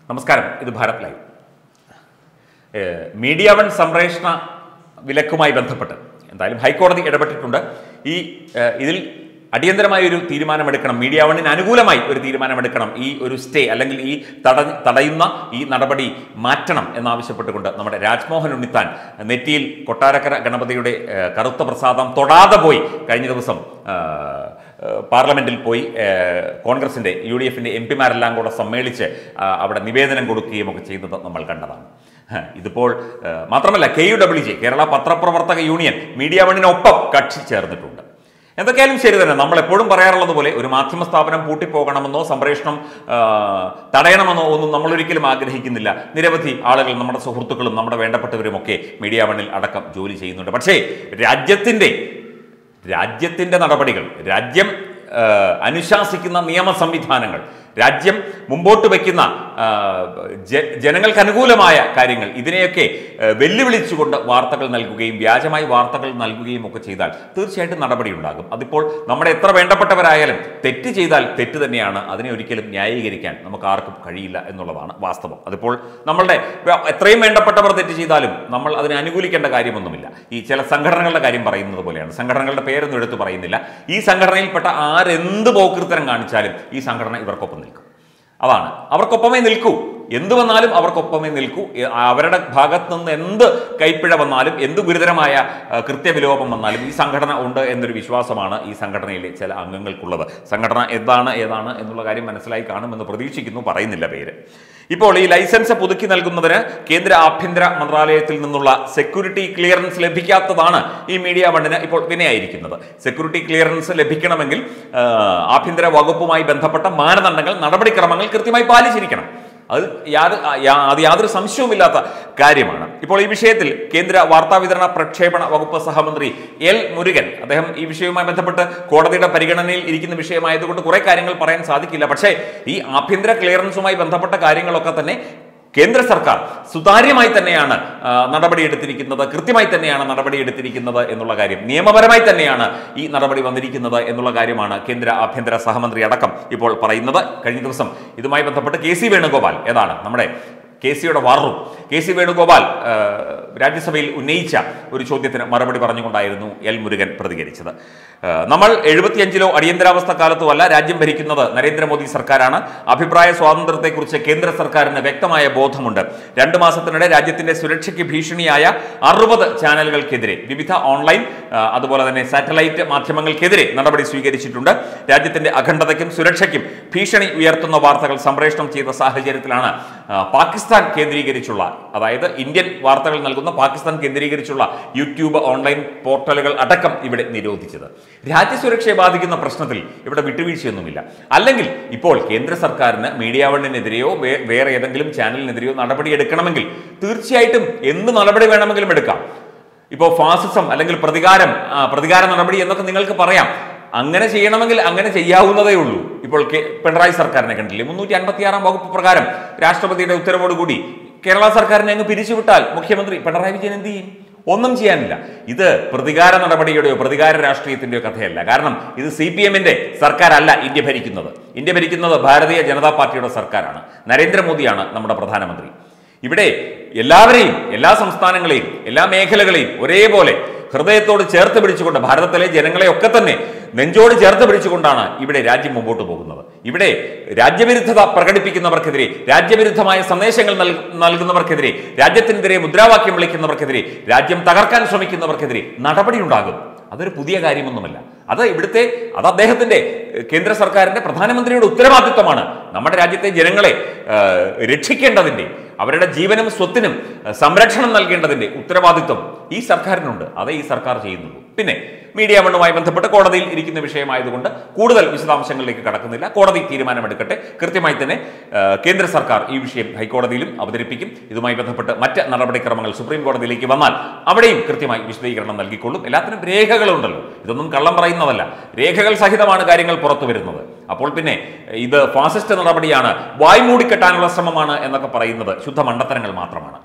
നമസ്കാരം ഇത് ഭാരത് ലൈവ് ഏഹ് മീഡിയ വൺ സംപ്രേഷണ വിലക്കുമായി ബന്ധപ്പെട്ട് എന്തായാലും ഹൈക്കോടതി ഇടപെട്ടിട്ടുണ്ട് ഈ ഏഹ് ഇതിൽ അടിയന്തരമായ ഒരു തീരുമാനമെടുക്കണം മീഡിയ വണ്ണിന് അനുകൂലമായി ഒരു തീരുമാനമെടുക്കണം ഈ ഒരു സ്റ്റേ അല്ലെങ്കിൽ ഈ തട തടയുന്ന ഈ നടപടി മാറ്റണം എന്നാവശ്യപ്പെട്ടുകൊണ്ട് നമ്മുടെ രാജ്മോഹൻ ഉണ്ണിത്താൻ നെറ്റിയിൽ കൊട്ടാരക്കര ഗണപതിയുടെ ഏഹ് കറുത്ത പ്രസാദം തൊടാതെ പോയി കഴിഞ്ഞ ദിവസം ഏഹ് ഏഹ് പാർലമെന്റിൽ പോയി ഏഹ് കോൺഗ്രസിന്റെ യു ഡി എഫിന്റെ എം പിമാരെല്ലാം കൂടെ സമ്മേളിച്ച് ആ, അവിടെ നിവേദനം കൊടുക്കുകയും ഒക്കെ ചെയ്തത് നമ്മൾ കണ്ടതാണ് ഹ, ഇതിപ്പോൾ ഏഹ് മാത്രമല്ല K U W J Kerala പത്രപ്രവർത്തക യൂണിയൻ മീഡിയ വണ്ണിനൊപ്പം കക്ഷി ചേർന്നിട്ടുണ്ട് എന്തൊക്കെയാലും ശരി തന്നെ നമ്മൾ എപ്പോഴും പറയാറുള്ളത് പോലെ ഒരു മാധ്യമ സ്ഥാപനം പൂട്ടിപ്പോകണമെന്നോ സംപ്രേഷണം ആ, തടയണമെന്നോ ഒന്നും നമ്മൾ ഒരിക്കലും ആഗ്രഹിക്കുന്നില്ല നിരവധി ആളുകൾ നമ്മുടെ സുഹൃത്തുക്കളും നമ്മുടെ വേണ്ടപ്പെട്ടവരുമൊക്കെ മീഡിയ വണ്ണിൽ അടക്കം ജോലി ചെയ്യുന്നുണ്ട് പക്ഷേ രാജ്യത്തിൻ്റെ രാജ്യത്തിൻ്റെ നടപടികൾ രാജ്യം ആ, അനുശാസിക്കുന്ന നിയമ സംവിധാനങ്ങൾ രാജ്യം മുമ്പോട്ട് വയ്ക്കുന്ന ആ, ജ- ജനങ്ങൾക്ക് അനുകൂലമായ കാര്യങ്ങൾ ഇതിനെയൊക്കെ ആ, വെല്ലുവിളിച്ചുകൊണ്ട് വാർത്തകൾ നൽകുകയും വ്യാജമായി വാർത്തകൾ നൽകുകയും ഒക്കെ ചെയ്താൽ തീർച്ചയായിട്ടും നടപടി ഉണ്ടാകും അതിപ്പോൾ നമ്മുടെ എത്ര വേണ്ടപ്പെട്ടവരായാലും തെറ്റ് ചെയ്താൽ തെറ്റ് തന്നെയാണ് അതിനെ ഒരിക്കലും ന്യായീകരിക്കാൻ നമുക്ക് ആർക്കും കഴിയില്ല എന്നുള്ളതാണ് വാസ്തവം അതിപ്പോൾ നമ്മളുടെ വ- എത്രയും വേണ്ടപ്പെട്ടവർ തെറ്റ് ചെയ്താലും നമ്മൾ അതിനെ അനുകൂലിക്കേണ്ട കാര്യമൊന്നുമില്ല ഈ ചില സംഘടനകളുടെ കാര്യം പറയുന്നത് പോലെയാണ് സംഘടനകളുടെ പേരൊന്നും എടുത്തു പറയുന്നില്ല ഈ സംഘടനയിൽപ്പെട്ട ആരെന്ത് പോക്കൃത്തരം കാണിച്ചാലും ഈ സംഘടന ഇവർക്കൊപ്പം നിൽക്കും അതാണ് അവർക്കൊപ്പമേ നിൽക്കൂ എന്ത് വന്നാലും അവർക്കൊപ്പമേ നിൽക്കൂ എ- അവരുടെ ഭാഗത്ത് നിന്ന് എന്ത് കൈപ്പിഴ വന്നാലും എന്ത് ഗുരുതരമായ ആ, കൃത്യവിലോപം വന്നാലും ഈ സംഘടന ഉണ്ട് എന്നൊരു വിശ്വാസമാണ് ഈ സംഘടനയിലെ ചില അംഗങ്ങൾക്കുള്ളത് സംഘടന എന്താണ് ഏതാണ് എന്നുള്ള കാര്യം മനസ്സിലായി കാണുമെന്ന് പ്രതീക്ഷിക്കുന്നു പറയുന്നില്ല പേര് ഇപ്പോൾ ഈ ലൈസൻസ് പുതുക്കി നൽകുന്നതിന് കേന്ദ്ര ആഭ്യന്തര മന്ത്രാലയത്തിൽ നിന്നുള്ള സെക്യൂരിറ്റി ക്ലിയറൻസ് ലഭിക്കാത്തതാണ് ഈ മീഡിയ വണ്ണിന് ഇപ്പോൾ വിനയായിരിക്കുന്നത് സെക്യൂരിറ്റി ക്ലിയറൻസ് ലഭിക്കണമെങ്കിൽ ആ, ആഭ്യന്തര വകുപ്പുമായി ബന്ധപ്പെട്ട മാനദണ്ഡങ്ങൾ നടപടിക്രമങ്ങൾ കൃത്യമായി പാലിച്ചിരിക്കണം അത് യാതൊരു യാ- അത് യാതൊരു സംശയവുമില്ലാത്ത കാര്യമാണ് ഇപ്പോൾ ഈ വിഷയത്തിൽ കേന്ദ്ര വാർത്താ വിതരണ പ്രക്ഷേപണ വകുപ്പ് സഹമന്ത്രി എൽ മുരുകൻ അദ്ദേഹം ഈ വിഷയവുമായി ബന്ധപ്പെട്ട് കോടതിയുടെ പരിഗണനയിൽ ഇരിക്കുന്ന വിഷയമായതുകൊണ്ട് കുറെ കാര്യങ്ങൾ പറയാൻ സാധിക്കില്ല പക്ഷേ ഈ ആഭ്യന്തര ക്ലിയറൻസുമായി ബന്ധപ്പെട്ട കാര്യങ്ങളൊക്കെ തന്നെ കേന്ദ്ര സർക്കാർ സുതാര്യമായി തന്നെയാണ് ആ, നടപടിയെടുത്തിരിക്കുന്നത് കൃത്യമായി തന്നെയാണ് നടപടിയെടുത്തിരിക്കുന്നത് എന്നുള്ള കാര്യം നിയമപരമായി തന്നെയാണ് ഈ നടപടി വന്നിരിക്കുന്നത് എന്നുള്ള കാര്യമാണ് കേന്ദ്ര ആഭ്യന്തര സഹമന്ത്രി അടക്കം ഇപ്പോൾ പറയുന്നത് കഴിഞ്ഞ ദിവസം ഇതുമായി ബന്ധപ്പെട്ട് കെ സി വേണുഗോപാൽ ഏതാണ് നമ്മുടെ കെ സിയുടെ വാറും കെ സി വേണുഗോപാൽ ആ, രാജ്യസഭയിൽ ഉന്നയിച്ച ഒരു ചോദ്യത്തിന് മറുപടി പറഞ്ഞുകൊണ്ടായിരുന്നു എൽ മുരുകൻ പ്രതികരിച്ചത് ആ, നമ്മൾ എഴുപത്തിയഞ്ചിലോ അടിയന്തരാവസ്ഥ കാലത്തോ അല്ല രാജ്യം ഭരിക്കുന്നത് നരേന്ദ്രമോദി സർക്കാരാണ് അഭിപ്രായ സ്വാതന്ത്ര്യത്തെക്കുറിച്ച് കേന്ദ്ര സർക്കാരിന് വ്യക്തമായ ബോധമുണ്ട് രണ്ടു മാസത്തിനിടെ രാജ്യത്തിന്റെ സുരക്ഷയ്ക്ക് ഭീഷണിയായ അറുപത് ചാനലുകൾക്കെതിരെ വിവിധ ഓൺലൈൻ ആ, അതുപോലെ തന്നെ സാറ്റലൈറ്റ് മാധ്യമങ്ങൾക്കെതിരെ നടപടി സ്വീകരിച്ചിട്ടുണ്ട് രാജ്യത്തിന്റെ അഖണ്ഡതയ്ക്കും സുരക്ഷയ്ക്കും ഭീഷണി ഉയർത്തുന്ന വാർത്തകൾ സംപ്രേഷണം ചെയ്ത സാഹചര്യത്തിലാണ് ആ, പാകിസ്ഥാൻ കേന്ദ്രീകരിച്ചുള്ള അതായത് ഇന്ത്യൻ വാർത്തകൾ നൽകുന്ന പാകിസ്ഥാൻ കേന്ദ്രീകരിച്ചുള്ള യൂട്യൂബ് ഓൺലൈൻ പോർട്ടലുകൾ അടക്കം ഇവിടെ നിരോധിച്ചത് രാജ്യസുരക്ഷയെ ബാധിക്കുന്ന പ്രശ്നത്തിൽ ഇവിടെ വിട്ടുവീഴ്ചയൊന്നുമില്ല അല്ലെങ്കിൽ ഇപ്പോൾ കേന്ദ്ര സർക്കാരിന് മീഡിയ വണ്ണിനെതിരെയോ വേ- വേറെ ഏതെങ്കിലും ചാനലിനെതിരെയോ നടപടി എടുക്കണമെങ്കിൽ തീർച്ചയായിട്ടും എന്ത് നടപടി വേണമെങ്കിലും എടുക്കാം ഇപ്പോൾ ഫാസിസം അല്ലെങ്കിൽ പ്രതികാരം ആ, പ്രതികാര നടപടി എന്നൊക്കെ നിങ്ങൾക്ക് പറയാം അങ്ങനെ ചെയ്യണമെങ്കിൽ അങ്ങനെ ചെയ്യാവുന്നതേ ഉള്ളൂ ഇപ്പോൾ കെ- പിണറായി സർക്കാരിനെ കണ്ടില്ലേ മുന്നൂറ്റി അൻപത്തിയാറാം വകുപ്പ് പ്രകാരം രാഷ്ട്രപതിയുടെ ഉത്തരവോടുകൂടി കേരള സർക്കാരിനെ അങ്ങ് പിരിച്ചുവിട്ടാൽ മുഖ്യമന്ത്രി പിണറായി വിജയൻ എന്ത് ചെയ്യും ഒന്നും ചെയ്യാനില്ല ഇത് പ്രതികാര നടപടിയുടെയോ പ്രതികാര രാഷ്ട്രീയത്തിന്റെയോ കഥയല്ല കാരണം ഇത് സി പി എമ്മിന്റെ സർക്കാരല്ല ഇന്ത്യ ഭരിക്കുന്നത് ഇന്ത്യ ഭരിക്കുന്നത് ഭാരതീയ ജനതാ പാർട്ടിയുടെ സർക്കാരാണ് നരേന്ദ്രമോദിയാണ് നമ്മുടെ പ്രധാനമന്ത്രി ഇവിടെ എല്ലാവരെയും എല്ലാ സംസ്ഥാനങ്ങളെയും എല്ലാ മേഖലകളെയും ഒരേപോലെ ഹൃദയത്തോട് ചേർത്ത് പിടിച്ചുകൊണ്ട് ഭാരതത്തിലെ ജനങ്ങളെ ഒക്കെ തന്നെ നെഞ്ചോട് ചേർത്ത് പിടിച്ചുകൊണ്ടാണ് ഇവിടെ രാജ്യം മുമ്പോട്ട് പോകുന്നത് ഇവിടെ രാജ്യവിരുദ്ധത പ്രകടിപ്പിക്കുന്നവർക്കെതിരെ രാജ്യവിരുദ്ധമായ സന്ദേശങ്ങൾ നൽ- നൽകുന്നവർക്കെതിരെ രാജ്യത്തിനെതിരെ മുദ്രാവാക്യം വിളിക്കുന്നവർക്കെതിരെ രാജ്യം തകർക്കാൻ ശ്രമിക്കുന്നവർക്കെതിരെ നടപടിയുണ്ടാകും അതൊരു പുതിയ കാര്യമൊന്നുമല്ല അത് ഇവിടുത്തെ അത് അദ്ദേഹത്തിന്റെ ഏഹ്, കേന്ദ്ര സർക്കാരിന്റെ പ്രധാനമന്ത്രിയുടെ ഉത്തരവാദിത്വമാണ് നമ്മുടെ രാജ്യത്തെ ജനങ്ങളെ ഏഹ്, രക്ഷിക്കേണ്ടതിന്റെ അവരുടെ ജീവനും സ്വത്തിനും ഏഹ്, സംരക്ഷണം നൽകേണ്ടതിന്റെ ഉത്തരവാദിത്വം ഈ സർക്കാരിനുണ്ട് അതേ ഈ സർക്കാർ ചെയ്യുന്നുള്ളൂ പിന്നെ മീഡിയ വണ്ണുമായി ബന്ധപ്പെട്ട് കോടതിയിൽ ഇരിക്കുന്ന വിഷയമായതുകൊണ്ട് കൂടുതൽ വിശദാംശങ്ങളിലേക്ക് കടക്കുന്നില്ല കോടതി തീരുമാനമെടുക്കട്ടെ കൃത്യമായി തന്നെ ഏഹ്, കേന്ദ്ര സർക്കാർ ഈ വിഷയം ഹൈക്കോടതിയിലും അവതരിപ്പിക്കും ഇതുമായി ബന്ധപ്പെട്ട് മറ്റ് നടപടിക്രമങ്ങൾ സുപ്രീം കോടതിയിലേക്ക് വന്നാൽ അവിടെയും കൃത്യമായി വിശദീകരണം നൽകിക്കൊള്ളും എല്ലാത്തിനും രേഖകളുണ്ടല്ലോ ഇതൊന്നും കള്ളം പറയുന്നതല്ല രേഖകൾ സഹിതമാണ് കാര്യങ്ങൾ പുറത്തു വരുന്നത് അപ്പോൾ പിന്നെ ഇത് ഫാസിസ്റ്റ് നടപടിയാണ് വായ്മൂടിക്കെട്ടാനുള്ള ശ്രമമാണ് എന്നൊക്കെ പറയുന്നത് ശുദ്ധ മണ്ടത്തരങ്ങൾ മാത്രമാണ്